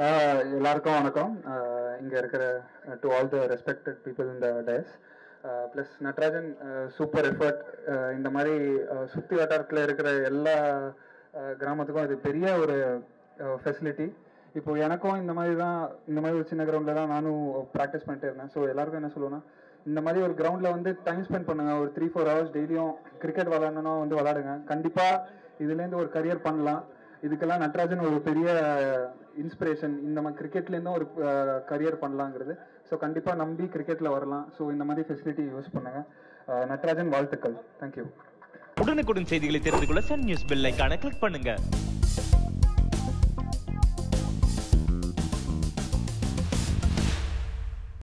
ஆஹ் எல்லாருக்கும் வணக்கம் ஆஹ் இங்க இருக்கிற to all the respected people இந்த dais plus Natarajan super effort இந்த மாதிரி ஆஹ் சுத்தி வட்டாரத்தில் இருக்கிற எல்லா ஆஹ் கிராமத்துக்கும் இது பெரிய ஒரு ஃபெசிலிட்டி இப்போ எனக்கும் இந்த மாதிரி தான் இந்த மாதிரி ஒரு சின்ன கிரவுண்டில் தான் நானும் ப்ராக்டிஸ் பண்ணிட்டே இருந்தேன் ஸோ எல்லாருக்கும் என்ன சொல்லுவேன்னா இந்த மாதிரி ஒரு கிரவுண்டில் வந்து டைம் ஸ்பெண்ட் பண்ணுங்க ஒரு த்ரீ ஃபோர் ஹவர்ஸ் டெய்லியும் கிரிக்கெட் விளாடணும்னா வந்து விளாடுங்க கண்டிப்பாக இதுலேருந்து ஒரு கரியர் பண்ணலாம் இதுக்கெல்லாம் நட்ராஜன் ஒரு பெரிய இன்ஸ்பிரேஷன் இந்த மாதிரி கிரிக்கெட்லேருந்தும் ஒரு கரியர் பண்ணலாங்கிறது ஸோ கண்டிப்பாக நம்பி கிரிக்கெட்டில் வரலாம் ஸோ இந்த மாதிரி ஃபெசிலிட்டி யூஸ் பண்ணுங்க அஹ் நட்ராஜன் வாழ்த்துக்கள் தேங்க்யூ உடனுக்குடன் செய்திகளை தெரிந்து கொள்ள சன் நியூஸ் பெல் ஐகானை கிளிக் பண்ணுங்க